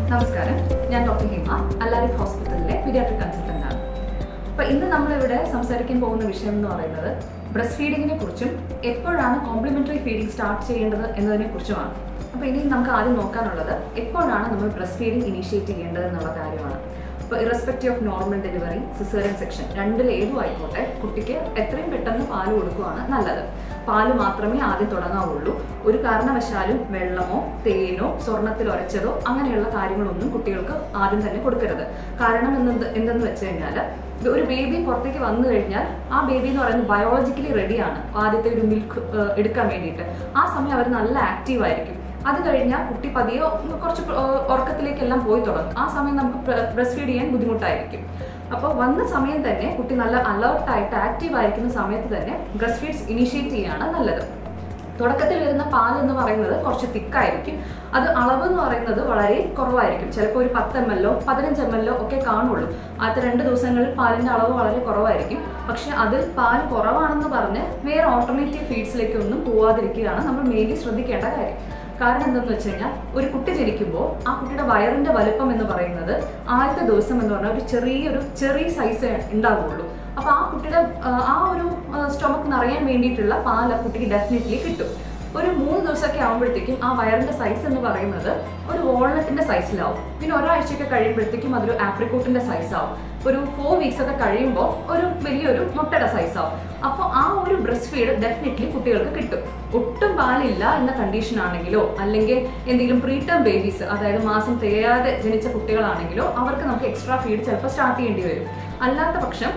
നമസ്കാരം ഞാൻ ഡോക്ടർ ഹിമ അല്ലാരിഫ് ഹോസ്പിറ്റലിലെ പീഡിയാട്രിക് കൺസൾട്ടന്റ് ആണ് അപ്പോൾ ഇന്ന് നമ്മളിവിടെ സംസാരിക്കാൻ പോകുന്ന വിഷയം എന്ന് പറയുന്നത് ബ്രസ്റ്റ് ഫീഡിങ്ങിനെ കുറിച്ചും എപ്പോഴാണ് കോംപ്ലിമെന്ററി ഫീഡിംഗ് സ്റ്റാർട്ട് ചെയ്യേണ്ടത് എന്നതിനെ കുറിച്ചുമാണ് അപ്പോൾ ഇനി നമുക്ക് ആദ്യം നോക്കാനുള്ളത് എപ്പോഴാണ് നമ്മൾ ബ്രസ്റ്റ് ഫീഡിംഗ് ഇനീഷ്യേറ്റ് ചെയ്യേണ്ടത് എന്നുള്ള കാര്യമാണ് ഇപ്പോൾ irrespective of normal delivery caesarean section രണ്ടിൽ ഏതും ആയിക്കോട്ടെ കുട്ടിക്ക് എത്രയും പെട്ടെന്ന് പാല് കൊടുക്കുകയാണ് നല്ലത് പാല് മാത്രമേ ആദ്യം തുടങ്ങാവുള്ളൂ ഒരു കാരണവശാലും വെള്ളമോ തേനോ സ്വർണത്തിൽ ഉരച്ചതോ അങ്ങനെയുള്ള കാര്യങ്ങളൊന്നും കുട്ടികൾക്ക് ആദ്യം തന്നെ കൊടുക്കരുത് കാരണം എന്നത് എന്തെന്ന് വെച്ച് കഴിഞ്ഞാൽ ഒരു ബേബി പുറത്തേക്ക് വന്നു കഴിഞ്ഞാൽ ആ ബേബി എന്ന് പറയുന്നത് ബയോളജിക്കലി റെഡിയാണ് ആദ്യത്തെ ഒരു മിൽക്ക് എടുക്കാൻ വേണ്ടിയിട്ട് ആ സമയം അവർ നല്ല ആക്റ്റീവ് ആയിരിക്കും അത് കഴിഞ്ഞാൽ കുട്ടി പതിയെ കുറച്ച് ഏഹ് ഉറക്കത്തിലേക്കെല്ലാം പോയി തുടങ്ങും ആ സമയം നമുക്ക് ബ്രസ്റ്റ് ഫീഡ് ചെയ്യാൻ ബുദ്ധിമുട്ടായിരിക്കും അപ്പോൾ വന്ന സമയം തന്നെ കുട്ടി നല്ല അലേർട്ടായിട്ട് ആക്റ്റീവ് ആയിരിക്കുന്ന സമയത്ത് തന്നെ ബ്രസ്റ്റ് ഫീഡ്സ് ഇനിഷ്യേറ്റ് ചെയ്യാണ് നല്ലത് തുടക്കത്തിൽ വരുന്ന പാൽ എന്ന് പറയുന്നത് കുറച്ച് തിക്കായിരിക്കും അത് അളവ് എന്ന് പറയുന്നത് വളരെ കുറവായിരിക്കും ചിലപ്പോൾ ഒരു പത്ത് എം എല്ലോ പതിനഞ്ച് എം എല്ലോ ഒക്കെ കാണുള്ളൂ ആദ്യത്തെ രണ്ട് ദിവസങ്ങളിൽ പാലിൻ്റെ അളവ് വളരെ കുറവായിരിക്കും പക്ഷെ അതിൽ പാൽ കുറവാണെന്ന് പറഞ്ഞ് വേറെ ഓൾട്ടർനേറ്റീവ് ഫീഡ്സിലേക്കൊന്നും പോവാതിരിക്കുകയാണ് നമ്മൾ മെയിൻലി ശ്രദ്ധിക്കേണ്ട കാര്യം കാരണം എന്തെന്ന് വെച്ച് കഴിഞ്ഞാൽ ഒരു കുട്ടി ജനിക്കുമ്പോൾ ആ കുട്ടിയുടെ വയറിന്റെ വലുപ്പം എന്ന് പറയുന്നത് ആദ്യത്തെ ദിവസം എന്ന് പറഞ്ഞാൽ ഒരു ചെറിയൊരു ചെറിയ സൈസ് ഉണ്ടാവുള്ളൂ അപ്പോൾ ആ കുട്ടിയുടെ ആ, ആ ഒരു സ്റ്റൊമക്ക് നിറയാൻ വേണ്ടിയിട്ടുള്ള പാൽ ആ കുട്ടിക്ക് ഡെഫിനറ്റ്ലി കിട്ടും ഒരു മൂന്ന് ദിവസമൊക്കെ ആകുമ്പോഴത്തേക്കും ആ വയറിന്റെ സൈസ് എന്ന് പറയുന്നത് ഒരു വാൾനട്ടിന്റെ സൈസിലാവും പിന്നെ ഒരാഴ്ചയൊക്കെ കഴിയുമ്പോഴത്തേക്കും അതൊരു ആപ്രിക്കോട്ടിന്റെ സൈസ് ആവും ഒരു ഫോർ വീക്സ് ഒക്കെ കഴിയുമ്പോൾ ഒരു വലിയൊരു മുട്ടയുടെ സൈസ് ആവും അപ്പോൾ ആ ഒരു ബ്രസ്റ്റ് ഫീഡ് ഡെഫിനറ്റ്ലി കുട്ടികൾക്ക് കിട്ടും ഒട്ടും പാലില്ല എന്ന കണ്ടീഷൻ ആണെങ്കിലോ അല്ലെങ്കിൽ എന്തെങ്കിലും പ്രീടേം ബേബീസ് അതായത് മാസം തികയാതെ ജനിച്ച കുട്ടികളാണെങ്കിലോ അവർക്ക് നമുക്ക് എക്സ്ട്രാ ഫീഡ് ചിലപ്പോൾ സ്റ്റാർട്ട് ചെയ്യേണ്ടി വരും അല്ലാത്ത പക്ഷം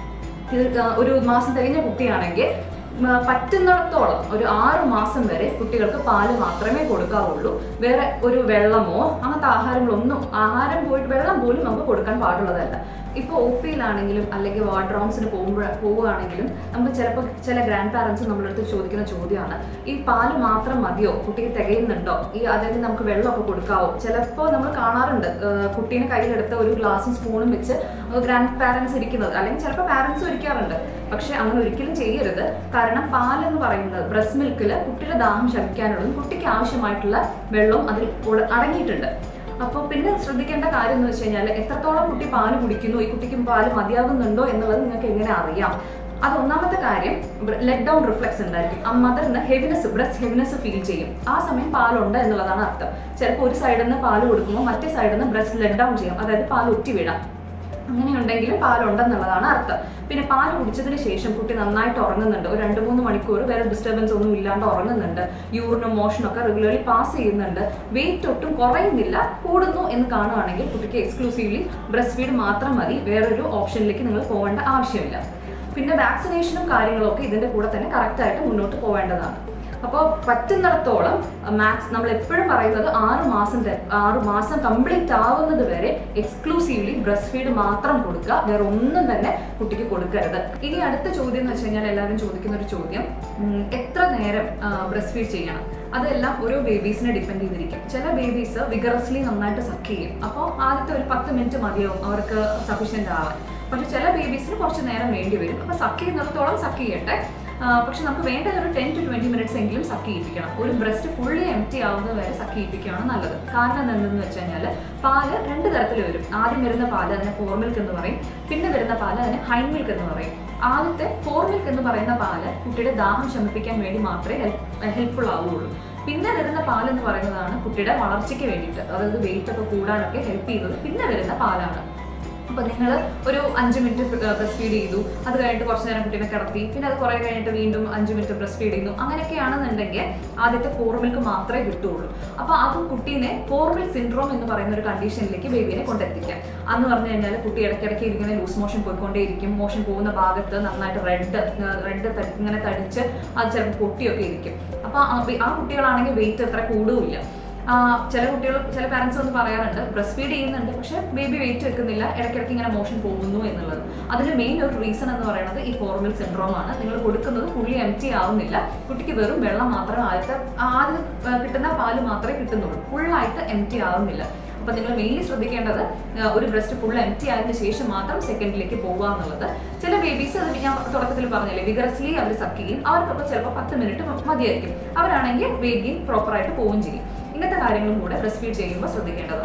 ഇത് ഒരു മാസം തികഞ്ഞ കുട്ടിയാണെങ്കിൽ മ, പറ്റുന്നിടത്തോളം ഒരു ആറ് മാസം വരെ കുട്ടികൾക്ക് പാല് മാത്രമേ കൊടുക്കാവുള്ളൂ വേറെ ഒരു വെള്ളമോ അങ്ങനത്തെ ആഹാരങ്ങളൊന്നും ആഹാരം പോയിട്ട് വെള്ളം പോലും നമുക്ക് കൊടുക്കാൻ പാടുള്ളതല്ല ഇപ്പോൾ ഒ പിയിലാണെങ്കിലും അല്ലെങ്കിൽ വാർഡ് റൗണ്ട്സിന് പോകുമ്പോൾ പോവുകയാണെങ്കിലും നമുക്ക് ചിലപ്പോൾ ചില ഗ്രാൻഡ് പാരൻസ് നമ്മളടുത്ത് ചോദിക്കുന്ന ചോദ്യമാണ് ഈ പാല് മാത്രം മതിയോ കുട്ടിക്ക് തികയുന്നുണ്ടോ ഈ അതായത് നമുക്ക് വെള്ളമൊക്കെ കൊടുക്കാവോ ചിലപ്പോൾ നമ്മൾ കാണാറുണ്ട് ഏഹ് കുട്ടീനെ കയ്യിലെടുത്ത് ഒരു ഗ്ലാസും സ്പൂണും വെച്ച് ഗ്രാൻഡ് പാരൻസ് ഇരിക്കുന്നത് അല്ലെങ്കിൽ ചിലപ്പോൾ പാരൻസും ഇരിക്കാറുണ്ട് പക്ഷെ അങ്ങനെ ഒരിക്കലും ചെയ്യരുത് കാരണം പാൽ എന്ന് പറയുന്നത് ബ്രസ്റ്റ് മിൽക്കിൽ കുട്ടിയുടെ ദാഹം ശമിക്കാനുള്ളതും കുട്ടിക്ക് ആവശ്യമായിട്ടുള്ള വെള്ളവും അതിൽ ഉള്ള- അടങ്ങിയിട്ടുണ്ട് അപ്പോൾ പിന്നെ ശ്രദ്ധിക്കേണ്ട കാര്യം എന്ന് വെച്ച് കഴിഞ്ഞാൽ എത്രത്തോളം കുട്ടി പാല് കുടിക്കുന്നു ഈ കുട്ടിക്ക് പാല് മതിയാകുന്നുണ്ടോ എന്നുള്ളത് നിങ്ങൾക്ക് എങ്ങനെ അറിയാം അത് ഒന്നാമത്തെ കാര്യം ലെറ്റ് ഡൗൺ റിഫ്ലെക്സ് ഉണ്ടായിരിക്കും ആ മദറിന് ഹെവിനെസ് ബ്രസ്റ്റ് ഹെവിനെസ് ഫീൽ ചെയ്യും ആ സമയം പാലുണ്ട് എന്നുള്ളതാണ് അർത്ഥം ചിലപ്പോൾ ഒരു സൈഡിൽ നിന്ന് പാല് കൊടുക്കുമ്പോൾ മറ്റേ സൈഡിൽ നിന്ന് ബ്രസ്റ്റ് ലെറ്റ് ഡൗൺ ചെയ്യും അതായത് പാൽ ഒറ്റി വീഴാം അങ്ങനെയുണ്ടെങ്കിൽ പാലുണ്ടെന്നുള്ളതാണ് അർത്ഥം പിന്നെ പാല് കുടിച്ചതിന് ശേഷം കുട്ടി നന്നായിട്ട് ഉറങ്ങുന്നുണ്ട് ഒരു രണ്ട് മൂന്ന് മണിക്കൂർ വേറെ ഡിസ്റ്റർബൻസ് ഒന്നും ഇല്ലാണ്ട് ഉറങ്ങുന്നുണ്ട് യൂറിനും മോഷനും ഒക്കെ റെഗുലർലി പാസ് ചെയ്യുന്നുണ്ട് വെയിറ്റ് ഒട്ടും കുറയുന്നില്ല കൂടുന്നു എന്ന് കാണുകയാണെങ്കിൽ കുട്ടിക്ക് എക്സ്ക്ലൂസീവ്ലി ബ്രസ്റ്റ് ഫീഡ് മാത്രം മതി വേറൊരു ഓപ്ഷനിലേക്ക് നിങ്ങൾ പോകേണ്ട ആവശ്യമില്ല പിന്നെ വാക്സിനേഷനും കാര്യങ്ങളും ഒക്കെ ഇതിന്റെ കൂടെ തന്നെ കറക്റ്റായിട്ട് മുന്നോട്ട് പോവേണ്ടതാണ് അപ്പോൾ പറ്റുന്നിടത്തോളം മാക്സ് നമ്മൾ എപ്പോഴും പറയുന്നത് ആറ് മാസം തെ- ആറ് മാസം കംപ്ലീറ്റ് ആവുന്നത് വരെ എക്സ്ക്ലൂസീവ്ലി ബ്രസ്റ്റ് ഫീഡ് മാത്രം കൊടുക്കുക വേറെ ഒന്നും തന്നെ കുട്ടിക്ക് കൊടുക്കരുത് ഇനി അടുത്ത ചോദ്യം എന്ന് വെച്ച് കഴിഞ്ഞാൽ എല്ലാവരും ചോദിക്കുന്ന ഒരു ചോദ്യം ഉം, എത്ര നേരം ബ്രസ്റ്റ് ഫീഡ് ചെയ്യണം അതെല്ലാം ഓരോ ബേബീസിനെ ഡിപ്പെൻഡ് ചെയ്തിരിക്കും ചില ബേബീസ് വിഗറസ്ലി നന്നായിട്ട് സക്ക് ചെയ്യും അപ്പോൾ ആദ്യത്തെ ഒരു പത്ത് മിനിറ്റ് മതിയാവും അവർക്ക് സഫീഷ്യൻ്റ് ആവാൻ പക്ഷെ ചില ബേബീസിന് കുറച്ച് നേരം വേണ്ടി വരും അപ്പോൾ സക്ക് ചെയ്യുന്നിടത്തോളം സക്ക് ചെയ്യട്ടെ ആ, പക്ഷെ നമുക്ക് വേണ്ടത് ഒരു ടെൻ ടു ട്വന്റി മിനിറ്റ്സ് എങ്കിലും സക്ക് ചെയ്യിപ്പിക്കണം ഒരു ബ്രസ്റ്റ് ഫുള്ളി എം ടി ആവുന്നത് വരെ സക്ക് ചെയ്യിപ്പിക്കുകയാണ് നല്ലത് കാരണം എന്തെന്ന് വെച്ച് കഴിഞ്ഞാൽ പാല് രണ്ട് തരത്തിൽ വരും ആദ്യം വരുന്ന പാല് അതിനെ ഫോർ മിൽക്ക് എന്ന് പറയും പിന്നെ വരുന്ന പാല് അതിനെ ഹൈ മിൽക്ക് എന്ന് പറയും ആദ്യത്തെ ഫോർ മിൽക്ക് എന്ന് പറയുന്ന പാല് കുട്ടിയുടെ ദാഹം ശമിപ്പിക്കാൻ വേണ്ടി മാത്രമേ ഹെൽപ്ഫുൾ ആവുകയുള്ളൂ പിന്നെ വരുന്ന പാൽ എന്ന് പറയുന്നതാണ് കുട്ടിയുടെ വളർച്ചയ്ക്ക് വേണ്ടിയിട്ട് അതായത് വെയിറ്റ് ഒക്കെ കൂടാനൊക്കെ ഹെൽപ്പ് ചെയ്യുന്നത് പിന്നെ വരുന്ന പാലാണ് അപ്പോൾ നിങ്ങൾ ഒരു അഞ്ച് മിനിറ്റ് ബ്രസ്റ്റ് ഫീഡ് ചെയ്തു അത് കഴിഞ്ഞിട്ട് കുറച്ച് നേരം കുട്ടീനെ കിടത്തി പിന്നെ അത് കുറേ കഴിഞ്ഞിട്ട് വീണ്ടും അഞ്ച് മിനിറ്റ് ബ്രസ്റ്റ് ഫീഡ് ചെയ്യുന്നു അങ്ങനെയൊക്കെയാണെന്നുണ്ടെങ്കിൽ ആദ്യത്തെ ഫോർ മിൽക്ക് മാത്രമേ കിട്ടുള്ളൂ അപ്പോൾ അത് കുട്ടീനെ ഫോർ മിൽക്ക് സിൻഡ്രോം എന്ന് പറയുന്ന ഒരു കണ്ടീഷനിലേക്ക് ബേബിനെ കൊണ്ടെത്തിക്കാം അന്ന് പറഞ്ഞു കഴിഞ്ഞാൽ കുട്ടി ഇടയ്ക്കിടയ്ക്ക് ഇങ്ങനെ ലൂസ് മോഷൻ പോയിക്കൊണ്ടേയിരിക്കും മോഷൻ പോകുന്ന ഭാഗത്ത് നന്നായിട്ട് റെഡ് റെഡ് ഇങ്ങനെ തടിച്ച് അത് ചിലപ്പോൾ പൊട്ടിയൊക്കെ ഇരിക്കും അപ്പോൾ ആ കുട്ടികളാണെങ്കിൽ വെയിറ്റ് അത്ര കൂടുമില്ല ആ, ചില കുട്ടികൾ ചില പാരൻസ് ഒന്ന് പറയാറുണ്ട് ബ്രസ്റ്റ് ഫീഡ് ചെയ്യുന്നുണ്ട് പക്ഷെ ബേബി വെയിറ്റ് വെക്കുന്നില്ല ഇടയ്ക്കിടയ്ക്ക് ഇങ്ങനെ മോഷൻ പോകുന്നു എന്നുള്ളത് അതിന് മെയിൻ ഒരു റീസൺ എന്ന് പറയുന്നത് ഈ ഫോർമൽ സിൻഡ്രോം ആണ് നിങ്ങൾ കൊടുക്കുന്നത് ഫുള്ളി എം ടി ആവുന്നില്ല കുട്ടിക്ക് വെറും വെള്ളം മാത്രമേ ആദ്യത്തെ ആദ്യം ആ, കിട്ടുന്ന പാല് മാത്രമേ കിട്ടുന്നുള്ളൂ ഫുള്ളായിട്ട് എം ടി ആവുന്നില്ല അപ്പൊ നിങ്ങൾ മെയിൻലി ശ്രദ്ധിക്കേണ്ടത് ആ, ഒരു ബ്രസ്റ്റ് ഫുൾ എം ടി ആയതിനു ശേഷം മാത്രം സെക്കൻഡിലേക്ക് പോകുക എന്നുള്ളത് ചില ബേബീസ് അത് ഞാൻ തുടക്കത്തിൽ പറഞ്ഞില്ലേ വിഗറസ്ലി അവർ സക്ക് ചെയ്യും അവർക്കൊക്കെ ചിലപ്പോൾ പത്ത് മിനിറ്റ് മതിയായിരിക്കും അവരാണെങ്കിൽ വേഗം പ്രോപ്പറായിട്ട് പോവുകയും ചെയ്യും ഇങ്ങനത്തെ കാര്യങ്ങളും കൂടെ ബ്രസ്റ്റ് ഫീഡ് ചെയ്യുമ്പോൾ ശ്രദ്ധിക്കേണ്ടതാണ്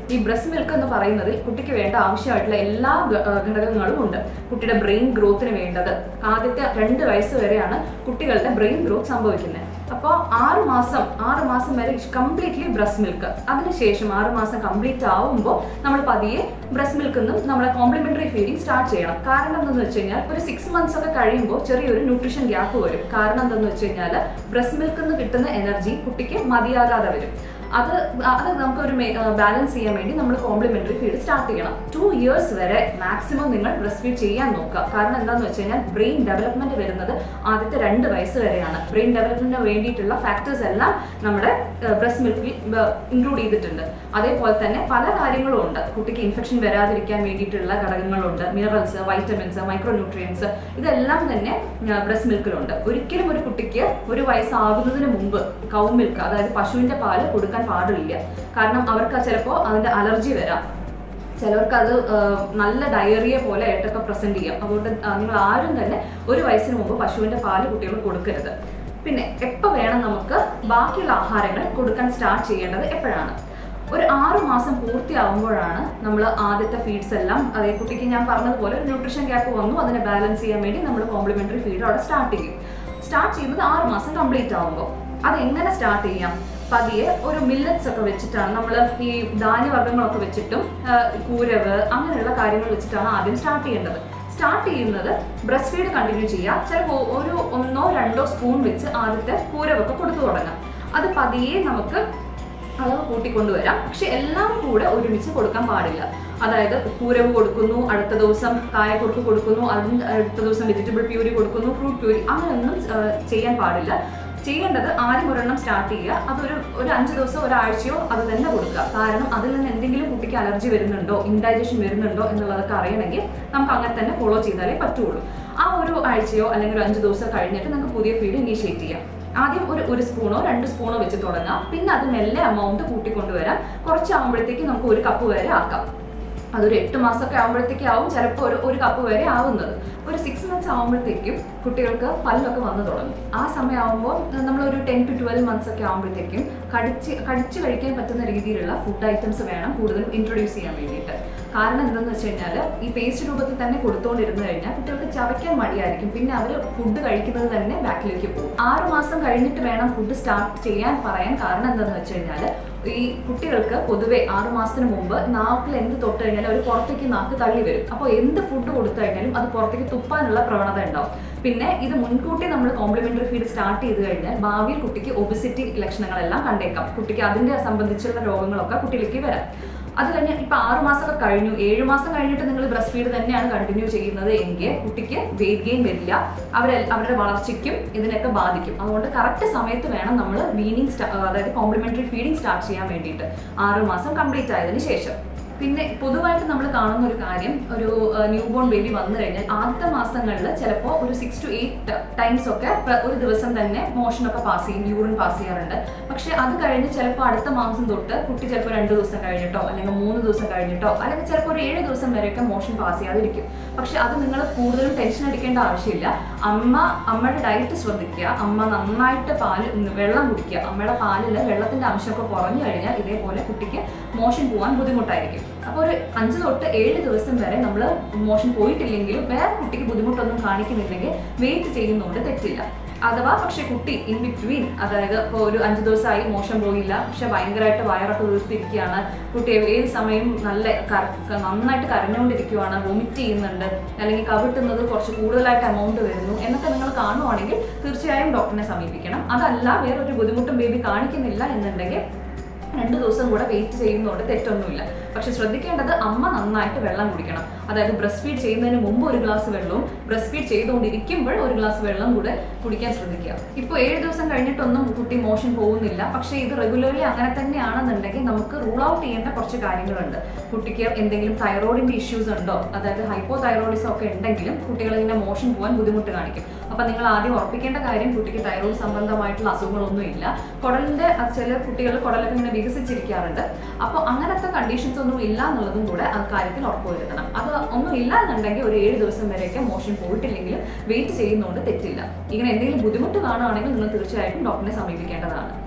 ഈ ബ്രസ്റ്റ് മിൽക്ക് എന്ന് പറയുന്നതിൽ കുട്ടിക്ക് വേണ്ട ആവശ്യമായിട്ടുള്ള എല്ലാ ഗ- ആ, ഘടകങ്ങളും ഉണ്ട് കുട്ടിയുടെ ബ്രെയിൻ ഗ്രോത്തിന് വേണ്ടത് ആദ്യത്തെ രണ്ട് വയസ്സ് വരെയാണ് കുട്ടികളുടെ ബ്രെയിൻ ഗ്രോത്ത് സംഭവിക്കുന്നത് അപ്പോൾ ആറ് മാസം ആറ് മാസം വരെ കംപ്ലീറ്റ്ലി ബ്രസ്റ്റ് മിൽക്ക് അതിനുശേഷം ആറ് മാസം കംപ്ലീറ്റ് ആവുമ്പോൾ നമ്മൾ പതിയെ ബ്രസ്റ്റ് മിൽക്ക് നിന്നും നമ്മുടെ കോംപ്ലിമെന്ററി ഫീഡിങ് സ്റ്റാർട്ട് ചെയ്യണം കാരണം എന്തെന്ന് വെച്ച് കഴിഞ്ഞാൽ ഒരു സിക്സ് മന്ത്സ് ഒക്കെ കഴിയുമ്പോൾ ചെറിയൊരു ന്യൂട്രീഷൻ ഗ്യാപ്പ് വരും കാരണം എന്തെന്ന് വെച്ച് കഴിഞ്ഞാൽ ബ്രസ്റ്റ് മിൽക്കിൽ നിന്ന് കിട്ടുന്ന എനർജി കുട്ടിക്ക് മതിയാകാതെ വരും അത് അത് നമുക്കൊരു ബാലൻസ് ചെയ്യാൻ വേണ്ടി നമ്മൾ കോംപ്ലിമെന്ററി ഫീഡ് സ്റ്റാർട്ട് ചെയ്യണം ടു ഇയേഴ്സ് വരെ മാക്സിമം നിങ്ങൾ ബ്രസ്റ്റ് ഫീഡ് ചെയ്യാൻ നോക്കുക കാരണം എന്താണെന്ന് വെച്ച് കഴിഞ്ഞാൽ ബ്രെയിൻ ഡെവലപ്മെന്റ് വരുന്നത് ആദ്യത്തെ രണ്ട് വയസ്സ് വരെയാണ് ബ്രെയിൻ ഡെവലപ്മെന്റിന് വേണ്ടിയിട്ടുള്ള ഫാക്ടേഴ്സ് എല്ലാം നമ്മുടെ ബ്രസ്റ്റ് മിൽക്കിൽ ഇൻക്ലൂഡ് ചെയ്തിട്ടുണ്ട് അതേപോലെ തന്നെ പല കാര്യങ്ങളും ഉണ്ട് കുട്ടിക്ക് ഇൻഫെക്ഷൻ വരാതിരിക്കാൻ വേണ്ടിയിട്ടുള്ള ഘടകങ്ങളുണ്ട് മിനറൽസ് വൈറ്റമിൻസ് മൈക്രോ ന്യൂട്രിയൻസ് ഇതെല്ലാം തന്നെ ബ്രസ്റ്റ് മിൽക്കിലുണ്ട് ഒരിക്കലും ഒരു കുട്ടിക്ക് ഒരു വയസ്സാകുന്നതിന് മുമ്പ് കൗ മിൽക്ക് അതായത് പശുവിന്റെ പാല് കൊടുക്കാൻ പാടില്ല കാരണം അവർക്ക് ചിലപ്പോൾ അതിന്റെ അലർജി വരാം ചിലവർക്ക് അത് നല്ല ഡയറിയ പോലെ ആയിട്ടൊക്കെ പ്രസന്റ് ചെയ്യാം അതുകൊണ്ട് ആ, നിങ്ങൾ ആരും തന്നെ ഒരു വയസ്സിന് മുമ്പ് പശുവിന്റെ പാല് കുട്ടികൾക്ക് കൊടുക്കരുത് പിന്നെ എപ്പോൾ വേണം നമുക്ക് ബാക്കിയുള്ള ആഹാരങ്ങൾ കൊടുക്കാൻ സ്റ്റാർട്ട് ചെയ്യേണ്ടത് എപ്പോഴാണ് ഒരു ആറു മാസം പൂർത്തിയാവുമ്പോഴാണ് നമ്മൾ ആദ്യത്തെ ഫീഡ്സ് എല്ലാം അതായത് കുട്ടിക്ക് ഞാൻ പറഞ്ഞതുപോലെ ഒരു ന്യൂട്രീഷൻ ഗ്യാപ്പ് വന്നു അതിനെ ബാലൻസ് ചെയ്യാൻ വേണ്ടി നമ്മൾ കോംപ്ലിമെന്ററി ഫീഡ് അവിടെ സ്റ്റാർട്ട് ചെയ്യും സ്റ്റാർട്ട് ചെയ്യുന്നത് ആറ് മാസം കംപ്ലീറ്റ് ആവുമ്പോൾ അത് എങ്ങനെ സ്റ്റാർട്ട് ചെയ്യാം പതിയെ ഒരു മില്ലറ്റ്സ് ഒക്കെ വെച്ചിട്ടാണ് നമ്മൾ ഈ ധാന്യവർഗ്ഗങ്ങളൊക്കെ വെച്ചിട്ടും ആ, കൂരവ് അങ്ങനെയുള്ള കാര്യങ്ങൾ വെച്ചിട്ടാണ് ആദ്യം സ്റ്റാർട്ട് ചെയ്യേണ്ടത് സ്റ്റാർട്ട് ചെയ്യുന്നത് ബ്രസ്റ്റ് ഫീഡ് കണ്ടിന്യൂ ചെയ്യുക ചിലപ്പോൾ ഒരു ഒന്നോ രണ്ടോ സ്പൂൺ വെച്ച് ആദ്യത്തെ കൂരവൊക്കെ കൊടുത്തു തുടങ്ങാം അത് പതിയെ നമുക്ക് അളവ് കൂട്ടിക്കൊണ്ടുവരാം പക്ഷെ എല്ലാം കൂടെ ഒരുമിച്ച് കൊടുക്കാൻ പാടില്ല അതായത് കൂരവ് കൊടുക്കുന്നു അടുത്ത ദിവസം കായക്കുറുക്ക് കൊടുക്കുന്നു അതിന് അടുത്ത ദിവസം വെജിറ്റബിൾ പ്യൂരി കൊടുക്കുന്നു ഫ്രൂട്ട് പ്യൂരി അങ്ങനെയൊന്നും ആ, ചെയ്യാൻ പാടില്ല ചെയ്യേണ്ടത് ആദ്യം ഒരെണ്ണം സ്റ്റാർട്ട് ചെയ്യുക അതൊരു ഒരു അഞ്ച് ദിവസം ഒരാഴ്ചയോ അത് തന്നെ കൊടുക്കുക കാരണം അതിൽ നിന്ന് എന്തെങ്കിലും കുട്ടിക്ക് അലർജി വരുന്നുണ്ടോ ഇൻഡൈജഷൻ വരുന്നുണ്ടോ എന്നുള്ളതൊക്കെ അറിയണമെങ്കിൽ നമുക്ക് അങ്ങനെ തന്നെ ഫോളോ ചെയ്താലേ പറ്റുള്ളൂ ആ ഒരു ആഴ്ചയോ അല്ലെങ്കിൽ ഒരു അഞ്ച് ദിവസം കഴിഞ്ഞിട്ട് നമുക്ക് പുതിയ ഫീഡ് ഇനീഷ്യേറ്റ് ചെയ്യാം ആദ്യം ഒരു ഒരു സ്പൂണോ രണ്ട് സ്പൂണോ വെച്ച് തുടങ്ങാം പിന്നെ അത് മെല്ലെ എമൗണ്ട് കൂട്ടിക്കൊണ്ടുവരാം കുറച്ചാകുമ്പോഴത്തേക്ക് നമുക്ക് ഒരു കപ്പ് വരെ ആക്കാം അതൊരു എട്ട് മാസമൊക്കെ ആകുമ്പോഴത്തേക്ക് ആവും ചിലപ്പോൾ ഒരു ഒരു കപ്പ് വരെ ആവുന്നത് ഒരു സിക്സ് മന്ത്സ് ആകുമ്പോഴത്തേക്കും കുട്ടികൾക്ക് പല്ലൊക്കെ വന്നു തുടങ്ങും ആ സമയമാകുമ്പോൾ നമ്മളൊരു ടെൻ ടു ട്വൽവ് മന്ത്സ് ഒക്കെ ആകുമ്പോഴത്തേക്കും കടിച്ച് കടിച്ച് കഴിക്കാൻ പറ്റുന്ന രീതിയിലുള്ള ഫുഡ് ഐറ്റംസ് വേണം കൂടുതലും ഇൻട്രൊഡ്യൂസ് ചെയ്യാൻ വേണ്ടിയിട്ട് കാരണം എന്താണെന്ന് വെച്ച് കഴിഞ്ഞാൽ ഈ പേസ്റ്റ് രൂപത്തിൽ തന്നെ കൊടുത്തുകൊണ്ടിരുന്നു കഴിഞ്ഞാൽ കുട്ടികൾക്ക് ചവയ്ക്കാൻ മടിയായിരിക്കും പിന്നെ അവർ ഫുഡ് കഴിക്കുന്നത് തന്നെ ബാക്കിലേക്ക് പോകും ആറ് മാസം കഴിഞ്ഞിട്ട് വേണം ഫുഡ് സ്റ്റാർട്ട് ചെയ്യാൻ പറയാൻ കാരണം എന്താണെന്ന് വെച്ച് കഴിഞ്ഞാൽ ഈ കുട്ടികൾക്ക് പൊതുവെ ആറ് മാസത്തിന് മുമ്പ് നാക്കിൽ എന്ത് തൊട്ട് കഴിഞ്ഞാൽ അവർ പുറത്തേക്ക് നാക്ക് തള്ളി വരും അപ്പോൾ എന്ത് ഫുഡ് കൊടുത്തു കഴിഞ്ഞാലും അത് പുറത്തേക്ക് തുപ്പാനുള്ള പ്രവണത ഉണ്ടാവും പിന്നെ ഇത് മുൻകൂട്ടി നമ്മൾ കോംപ്ലിമെന്ററി ഫീഡ് സ്റ്റാർട്ട് ചെയ്ത് കഴിഞ്ഞാൽ ഭാവിയിൽ കുട്ടിക്ക് ഒബിസിറ്റി ലക്ഷണങ്ങളെല്ലാം കണ്ടേക്കാം കുട്ടിക്ക് അതിന്റെ സംബന്ധിച്ചുള്ള രോഗങ്ങളൊക്കെ കുട്ടിയിലേക്ക് വരാം അത് കഴിഞ്ഞ് ഇപ്പൊ ആറ് മാസമൊക്കെ കഴിഞ്ഞു ഏഴ് മാസം കഴിഞ്ഞിട്ട് നിങ്ങൾ ബ്രസ്റ്റ് ഫീഡ് തന്നെയാണ് കണ്ടിന്യൂ ചെയ്യുന്നത് എങ്കിൽ കുട്ടിക്ക് വെയിറ്റ് ഗെയിൻ വരില്ല അവരെ അവരുടെ വളർച്ചയ്ക്കും ഇതിനൊക്കെ ബാധിക്കും അതുകൊണ്ട് കറക്റ്റ് സമയത്ത് വേണം നമ്മൾ വീനിങ് അതായത് കോംപ്ലിമെന്ററി ഫീഡിങ് സ്റ്റാർട്ട് ചെയ്യാൻ വേണ്ടിയിട്ട് ആറ് മാസം കംപ്ലീറ്റ് ആയതിനു ശേഷം പിന്നെ പൊതുവായിട്ട് നമ്മൾ കാണുന്ന ഒരു കാര്യം ഒരു ന്യൂ ബോൺ ബേബി വന്നു കഴിഞ്ഞാൽ ആദ്യത്തെ മാസങ്ങളിൽ ചിലപ്പോൾ ഒരു സിക്സ് ടു എയ്റ്റ് ടൈംസ് ഒക്കെ പ- ഒരു ദിവസം തന്നെ മോഷനൊക്കെ പാസ് ചെയ്യും യൂറിൻ പാസ് ചെയ്യാറുണ്ട് പക്ഷെ അത് കഴിഞ്ഞ് ചിലപ്പോൾ അടുത്ത മാസം തൊട്ട് കുട്ടി ചിലപ്പോൾ രണ്ട് ദിവസം കഴിഞ്ഞിട്ടോ അല്ലെങ്കിൽ മൂന്ന് ദിവസം കഴിഞ്ഞിട്ടോ അല്ലെങ്കിൽ ചിലപ്പോൾ ഒരു ഏഴ് ദിവസം വരെയൊക്കെ മോഷൻ പാസ് ചെയ്യാതിരിക്കും പക്ഷെ അത് നിങ്ങൾ കൂടുതലും ടെൻഷൻ അടിക്കേണ്ട ആവശ്യമില്ല അമ്മ അമ്മയുടെ ഡയറ്റ് ശ്രദ്ധിക്കുക അമ്മ നന്നായിട്ട് പാല് ഉം, വെള്ളം കുടിക്കുക അമ്മയുടെ പാലിൽ വെള്ളത്തിന്റെ അംശമൊക്കെ കുറഞ്ഞു കഴിഞ്ഞാൽ ഇതേപോലെ കുട്ടിക്ക് മോഷൻ പോകാൻ ബുദ്ധിമുട്ടായിരിക്കും അപ്പോൾ ഒരു അഞ്ച് തൊട്ട് ഏഴ് ദിവസം വരെ നമ്മൾ മോഷൻ പോയിട്ടില്ലെങ്കിലും വേറെ കുട്ടിക്ക് ബുദ്ധിമുട്ടൊന്നും കാണിക്കുന്നില്ലെങ്കിൽ വെയിറ്റ് ചെയ്യുന്നതുകൊണ്ട് തെറ്റില്ല അഥവാ പക്ഷെ കുട്ടി ഇൻ ബിറ്റ്വീൻ അതായത് ഇപ്പോൾ ഒരു അഞ്ച് ദിവസമായി മോശം പോയില്ല പക്ഷെ ഭയങ്കരമായിട്ട് വയറൊക്കെ വീർത്തിരിക്കുകയാണ് കുട്ടി ഏത് സമയം നല്ല കര- നന്നായിട്ട് കരഞ്ഞുകൊണ്ടിരിക്കുകയാണ് വൊമിറ്റ് ചെയ്യുന്നുണ്ട് അല്ലെങ്കിൽ കവിട്ടുന്നത് കുറച്ച് കൂടുതലായിട്ട് എമൗണ്ട് വരുന്നു എന്നൊക്കെ നിങ്ങൾ കാണുവാണെങ്കിൽ തീർച്ചയായും ഡോക്ടറിനെ സമീപിക്കണം അതല്ല വേറൊരു ബുദ്ധിമുട്ടും ബേബി കാണിക്കുന്നില്ല എന്നുണ്ടെങ്കിൽ രണ്ട് ദിവസം കൂടെ വെയിറ്റ് ചെയ്യുന്നതുകൊണ്ട് തെറ്റൊന്നുമില്ല പക്ഷെ ശ്രദ്ധിക്കേണ്ടത് അമ്മ നന്നായിട്ട് വെള്ളം കുടിക്കണം അതായത് ബ്രസ്റ്റ് ഫീഡ് ചെയ്യുന്നതിന് മുമ്പ് ഒരു ഗ്ലാസ് വെള്ളവും ബ്രസ്റ്റ് ഫീഡ് ചെയ്തുകൊണ്ടിരിക്കുമ്പോൾ ഒരു ഗ്ലാസ് വെള്ളം കൂടെ കുടിക്കാൻ ശ്രദ്ധിക്കുക ഇപ്പോൾ ഏഴ് ദിവസം കഴിഞ്ഞിട്ടൊന്നും കുട്ടി മോഷൻ പോകുന്നില്ല പക്ഷേ ഇത് റെഗുലർലി അങ്ങനെ തന്നെയാണെന്നുണ്ടെങ്കിൽ നമുക്ക് റൂൾ ഔട്ട് ചെയ്യേണ്ട കുറച്ച് കാര്യങ്ങളുണ്ട് കുട്ടിക്ക് എന്തെങ്കിലും തൈറോയിഡിന്റെ ഇഷ്യൂസ് ഉണ്ടോ അതായത് ഹൈപ്പോ തൈറോയിഡിസം ഒക്കെ ഉണ്ടെങ്കിലും കുട്ടികൾ ഇങ്ങനെ മോഷൻ പോകാൻ ബുദ്ധിമുട്ട് കാണിക്കും അപ്പൊ നിങ്ങൾ ആദ്യം ഉറപ്പിക്കേണ്ട കാര്യം കുട്ടിക്ക് തൈറോയ്ഡ് സംബന്ധമായിട്ടുള്ള അസുഖങ്ങളൊന്നും ഇല്ല കുടലിന്റെ അത് ചില കുട്ടികൾ കുടലൊക്കെ ഇങ്ങനെ വികസിച്ചിരിക്കാറുണ്ട് അപ്പോൾ അങ്ങനത്തെ കണ്ടീഷൻസ് ഒന്നും ഇല്ല എന്നുള്ളതും കൂടെ ആ കാര്യത്തിൽ ഉറപ്പുവരുത്തണം അത് ഒന്നും ഇല്ല എന്നുണ്ടെങ്കിൽ ഒരു ഏഴ് ദിവസം വരെയൊക്കെ മോഷൻ പോയിട്ടില്ലെങ്കിലും വെയിറ്റ് ചെയ്യുന്നതുകൊണ്ട് തെറ്റില്ല ഇങ്ങനെ എന്തെങ്കിലും ബുദ്ധിമുട്ട് കാണുകയാണെങ്കിൽ നിങ്ങൾ തീർച്ചയായിട്ടും ഡോക്ടറിനെ സമീപിക്കേണ്ടതാണ്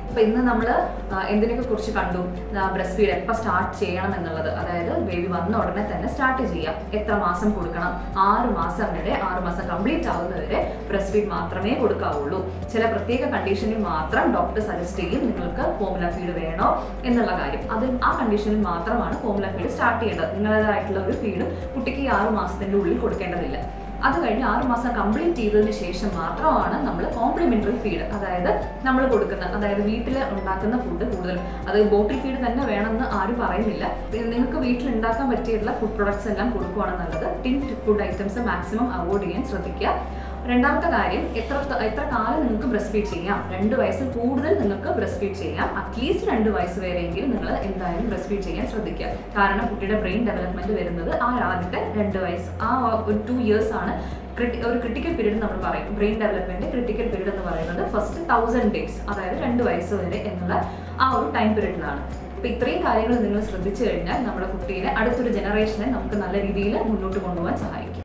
അപ്പോൾ ഇന്ന് നമ്മൾ എന്തിനൊക്കെ കുറിച്ച് കണ്ടു ബ്രസ്റ്റ് ഫീഡ് എപ്പോൾ സ്റ്റാർട്ട് ചെയ്യണം എന്നുള്ളത് അതായത് ബേബി വന്ന ഉടനെ തന്നെ സ്റ്റാർട്ട് ചെയ്യാം എത്ര മാസം കൊടുക്കണം ആറ് മാസം വരെ ആറ് മാസം കംപ്ലീറ്റ് ആവുന്നവരെ ബ്രസ്റ്റ് ഫീഡ് മാത്രമേ കൊടുക്കാവുള്ളൂ ചില പ്രത്യേക കണ്ടീഷനിൽ മാത്രം ഡോക്ടർ സജസ്റ്റ് ചെയ്യും നിങ്ങൾക്ക് ഫോമുല ഫീഡ് വേണോ എന്നുള്ള കാര്യം അത് ആ കണ്ടീഷനിൽ മാത്രമാണ് ഫോമുല ഫീഡ് സ്റ്റാർട്ട് ചെയ്യേണ്ടത് നിങ്ങളുടേതായിട്ടുള്ള ഒരു ഫീഡ് കുട്ടിക്ക് ഈ ആറ് മാസത്തിൻ്റെ ഉള്ളിൽ കൊടുക്കേണ്ടതില്ല അത് കഴിഞ്ഞ് ആറ് മാസം കംപ്ലീറ്റ് ചെയ്തതിന് ശേഷം മാത്രമാണ് നമ്മൾ കോംപ്ലിമെന്ററി ഫീഡ് അതായത് നമ്മൾ കൊടുക്കുന്ന അതായത് വീട്ടിൽ ഉണ്ടാക്കുന്ന ഫുഡ് കൂടുതൽ അത് ബോട്ടിൽ ഫീഡ് തന്നെ വേണമെന്ന് ആരും പറയുന്നില്ല നിങ്ങൾക്ക് വീട്ടിൽ ഉണ്ടാക്കാൻ പറ്റിയിട്ടുള്ള ഫുഡ് പ്രൊഡക്ട്സ് എല്ലാം കൊടുക്കുകയാണ് നല്ലത് tin food items maximum avoid ചെയ്യാൻ ശ്രദ്ധിക്കുക രണ്ടാമത്തെ കാര്യം എത്ര എത്ര കാലം നിങ്ങൾക്ക് ബ്രസ്റ്റ് ഫീഡ് ചെയ്യാം രണ്ട് വയസ്സിൽ കൂടുതൽ നിങ്ങൾക്ക് ബ്രസ്റ്റ് ഫീഡ് ചെയ്യാം അറ്റ്ലീസ്റ്റ് രണ്ട് വയസ്സ് വരെയെങ്കിലും നിങ്ങൾ എന്തായാലും ബ്രസ്റ്റ് ഫീഡ് ചെയ്യാൻ ശ്രദ്ധിക്കുക കാരണം കുട്ടിയുടെ ബ്രെയിൻ ഡെവലപ്മെന്റ് വരുന്നത് ആ ആദ്യത്തെ രണ്ട് വയസ്സ് ആ ഒരു ടു ഇയേഴ്സ് ആണ് ക്രിട്ടി- ഒരു ക്രിട്ടിക്കൽ പീരീഡ് നമ്മൾ പറയും ബ്രെയിൻ ഡെവലപ്മെന്റ് ക്രിട്ടിക്കൽ പീരീഡ് എന്ന് പറയുന്നത് ഫസ്റ്റ് തൗസൻഡ് ഡേയ്സ് അതായത് രണ്ട് വയസ്സ് വരെ എന്നുള്ള ആ ഒരു ടൈം പീരീഡിലാണ് അപ്പൊ ഇത്രയും കാര്യങ്ങൾ നിങ്ങൾ ശ്രദ്ധിച്ചു കഴിഞ്ഞാൽ നമ്മുടെ കുട്ടീനെ അടുത്തൊരു ജനറേഷനെ നമുക്ക് നല്ല രീതിയിൽ മുന്നോട്ട് കൊണ്ടുപോകാൻ സഹായിക്കും